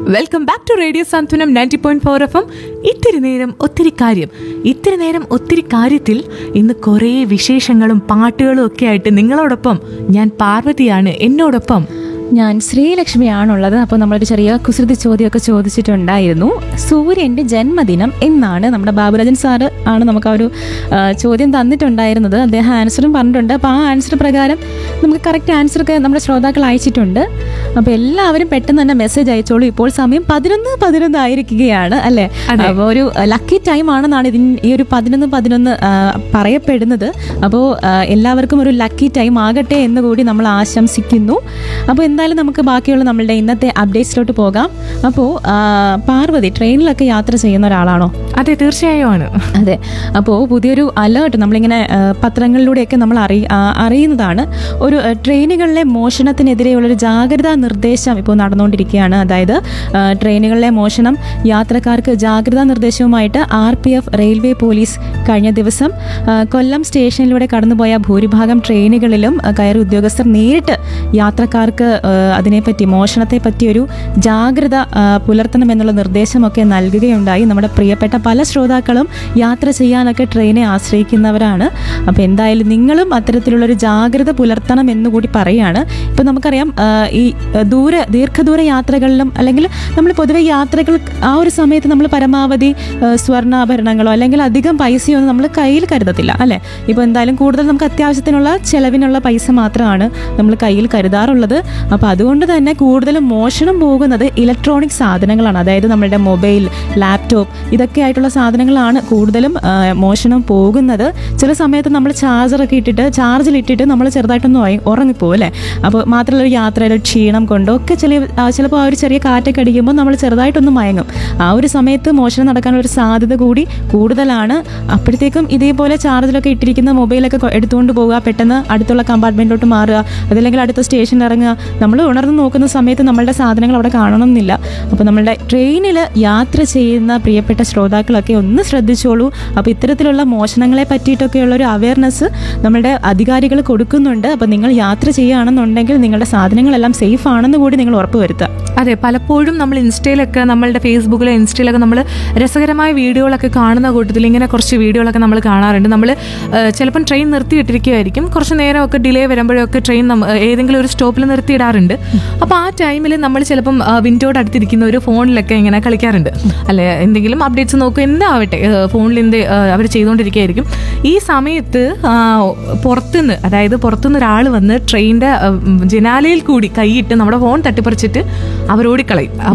Welcome back to radio Santhwanam ninety point four F M ഇത്തിരി നേരം ഒത്തിരി കാര്യം ഇത്തിരി നേരം ഒത്തിരി കാര്യത്തിൽ ഇന്ന് കുറേ വിശേഷങ്ങളും പാട്ടുകളും ഒക്കെ ആയിട്ട് നിങ്ങളോടൊപ്പം ഞാൻ പാർവതിയാണ് എന്നോടൊപ്പം ഞാൻ ശ്രീലക്ഷ്മിയാണുള്ളത് അപ്പോൾ നമ്മളൊരു ചെറിയ കുസൃതി ചോദ്യമൊക്കെ ചോദിച്ചിട്ടുണ്ടായിരുന്നു സൂര്യൻ്റെ ജന്മദിനം എന്നാണ് നമ്മുടെ ബാബുരാജൻ സാറ് ആണ് നമുക്ക് ആ ഒരു ആ, ചോദ്യം തന്നിട്ടുണ്ടായിരുന്നത് അദ്ദേഹം ആൻസറും പറഞ്ഞിട്ടുണ്ട് അപ്പോൾ ആ ആൻസർ പ്രകാരം നമുക്ക് കറക്റ്റ് ആൻസറൊക്കെ നമ്മുടെ ശ്രോതാക്കൾ അയച്ചിട്ടുണ്ട് അപ്പോൾ എല്ലാവരും പെട്ടെന്ന് തന്നെ മെസ്സേജ് അയച്ചോളൂ ഇപ്പോൾ സമയം പതിനൊന്ന് പതിനൊന്ന് ആയിരിക്കുകയാണ് അല്ലേ അതെ. അപ്പോൾ ഒരു ലക്കി ടൈം ആണെന്നാണ് ഇതിന് ഈ ഒരു പതിനൊന്ന് പതിനൊന്ന് ആ, പറയപ്പെടുന്നത് അപ്പോൾ ആ, എല്ലാവർക്കും ഒരു ലക്കി ടൈം ആകട്ടെ എന്ന് കൂടി നമ്മൾ ആശംസിക്കുന്നു അപ്പോൾ എന്തായാലും നമുക്ക് ബാക്കിയുള്ള നമ്മളുടെ ഇന്നത്തെ അപ്ഡേറ്റ്സിലോട്ട് പോകാം അപ്പോൾ ആ, പാർവതി ട്രെയിനിലൊക്കെ യാത്ര ചെയ്യുന്ന ഒരാളാണോ അതെ തീർച്ചയായും ആണ് അതെ അപ്പോൾ പുതിയൊരു അലേർട്ട് നമ്മളിങ്ങനെ ആ, പത്രങ്ങളിലൂടെയൊക്കെ നമ്മൾ അറിയ ആ, അറിയുന്നതാണ് ഒരു ആ, ട്രെയിനുകളിലെ മോഷണത്തിനെതിരെയുള്ളൊരു ജാഗ്രതാ നിർദ്ദേശം ഇപ്പോൾ നടന്നുകൊണ്ടിരിക്കുകയാണ് അതായത് ആ, ട്രെയിനുകളിലെ മോഷണം യാത്രക്കാർക്ക് ജാഗ്രതാ നിർദ്ദേശവുമായിട്ട് R P F railway police കഴിഞ്ഞ ദിവസം ആ, കൊല്ലം സ്റ്റേഷനിലൂടെ കടന്നുപോയ ഭൂരിഭാഗം ട്രെയിനുകളിലും ആ, കയറി ഉദ്യോഗസ്ഥർ നേരിട്ട് യാത്രക്കാർക്ക് ആ, അതിനെപ്പറ്റി മോഷണത്തെ പറ്റി ഒരു ജാഗ്രത ആ, പുലർത്തണമെന്നുള്ള നിർദ്ദേശമൊക്കെ നൽകുകയുണ്ടായി നമ്മുടെ പ്രിയപ്പെട്ട പല ശ്രോതാക്കളും യാത്ര ചെയ്യാനൊക്കെ ട്രെയിനെ ആശ്രയിക്കുന്നവരാണ് അപ്പോൾ എന്തായാലും നിങ്ങളും അത്തരത്തിലുള്ളൊരു ജാഗ്രത പുലർത്തണം എന്ന് കൂടി പറയുകയാണ് ഇപ്പോൾ നമുക്കറിയാം ആ, ഈ ആ, ദൂര ദീർഘദൂര യാത്രകളിലും അല്ലെങ്കിൽ നമ്മൾ പൊതുവെ യാത്രകൾ ആ ഒരു സമയത്ത് നമ്മൾ പരമാവധി ആ, സ്വർണ്ണാഭരണങ്ങളോ അല്ലെങ്കിൽ അധികം പൈസയോ ഒന്നും നമ്മൾ കയ്യിൽ കരുതത്തില്ല അല്ലേ ഇപ്പോൾ എന്തായാലും കൂടുതൽ നമുക്ക് അത്യാവശ്യത്തിനുള്ള ചെലവിനുള്ള പൈസ മാത്രമാണ് നമ്മൾ കയ്യിൽ കരുതാറുള്ളത് അപ്പോൾ അതുകൊണ്ട് തന്നെ കൂടുതലും മോഷണം പോകുന്നത് ഇലക്ട്രോണിക് സാധനങ്ങളാണ് അതായത് നമ്മളുടെ മൊബൈൽ ലാപ്ടോപ്പ് ഇതൊക്കെ ആയിട്ടുള്ള സാധനങ്ങളാണ് കൂടുതലും ആ, മോഷണം പോകുന്നത് ചില സമയത്ത് നമ്മൾ ചാർജറൊക്കെ ഇട്ടിട്ട് ചാർജിൽ ഇട്ടിട്ട് നമ്മൾ ചെറുതായിട്ടൊന്ന് ഉറങ്ങി- ഉറങ്ങിപ്പോകും അല്ലേ അപ്പോൾ മാത്രമല്ല ഒരു യാത്രയുടെ ക്ഷീണം കൊണ്ടോ ഒക്കെ ചില ആ, ചിലപ്പോൾ ആ ഒരു ചെറിയ കാറ്റൊക്കെ അടിക്കുമ്പോൾ നമ്മൾ ചെറുതായിട്ടൊന്ന് മയങ്ങും ആ ഒരു സമയത്ത് മോഷണം നടക്കാനുള്ള ഒരു സാധ്യത കൂടി കൂടുതലാണ് അപ്പോഴത്തേക്കും ഇതേപോലെ ചാർജിലൊക്കെ ഇട്ടിരിക്കുന്ന മൊബൈലൊക്കെ കൊ- എടുത്തുകൊണ്ട് പോവുക പെട്ടെന്ന് അടുത്തുള്ള കമ്പാർട്ട്മെൻറ്റിലോട്ട് മാറുക അതല്ലെങ്കിൽ അടുത്ത സ്റ്റേഷനിൽ ഇറങ്ങുക നമ്മൾ ഉണർന്ന് നോക്കുന്ന സമയത്ത് നമ്മളുടെ സാധനങ്ങൾ അവിടെ കാണണം എന്നില്ല അപ്പോൾ നമ്മളുടെ ട്രെയിനിൽ യാത്ര ചെയ്യുന്ന പ്രിയപ്പെട്ട ശ്രോതാക്കളൊക്കെ ഒന്ന് ശ്രദ്ധിച്ചോളൂ അപ്പോൾ ഇത്തരത്തിലുള്ള മോഷണങ്ങളെ പറ്റിയിട്ടൊക്കെയുള്ള ഒരു അവയർനെസ് നമ്മളുടെ അധികാരികൾ കൊടുക്കുന്നുണ്ട് അപ്പോൾ നിങ്ങൾ യാത്ര ചെയ്യുകയാണെന്നുണ്ടെങ്കിൽ നിങ്ങളുടെ സാധനങ്ങളെല്ലാം സേഫ് ആണെന്ന് കൂടി നിങ്ങൾ ഉറപ്പുവരുത്തുക അതെ പലപ്പോഴും നമ്മൾ ഇൻസ്റ്റയിലൊക്കെ നമ്മളുടെ ഫേസ്ബുക്കിലോ ഇൻസ്റ്റയിലൊക്കെ നമ്മൾ രസകരമായ വീഡിയോകളൊക്കെ കാണുന്ന കൂട്ടത്തിൽ ഇങ്ങനെ കുറച്ച് വീഡിയോകളൊക്കെ നമ്മൾ കാണാറുണ്ട് നമ്മൾ ചിലപ്പം ട്രെയിൻ നിർത്തിയിട്ടിരിക്കുമായിരിക്കും കുറച്ച് നേരമൊക്കെ ഡിലേ വരുമ്പോഴൊക്കെ ട്രെയിൻ നമ്മ- ഏതെങ്കിലും ഒരു സ്റ്റോപ്പിൽ നിർത്തിയിടാറുണ്ട് അപ്പോൾ ആ ടൈമിൽ നമ്മൾ ചിലപ്പം വിൻഡോയുടെ അടുത്തിരിക്കുന്ന ഒരു ഫോണിലൊക്കെ ഇങ്ങനെ കളിക്കാറുണ്ട് അല്ലെ എന്തെങ്കിലും അപ്ഡേറ്റ്സ് നോക്കുക എന്താവട്ടെ ഫോണിൽ എന്ത് അവർ ചെയ്തുകൊണ്ടിരിക്കുകയായിരിക്കും ഈ സമയത്ത് ആ, പുറത്തുനിന്ന് അതായത് പുറത്തുനിന്ന് ഒരാൾ വന്ന് ട്രെയിനിൻ്റെ ജനാലയിൽ കൂടി കൈയിട്ട് നമ്മുടെ ഫോൺ തട്ടിപ്പറിച്ചിട്ട് അവർ ഓടിക്കളയും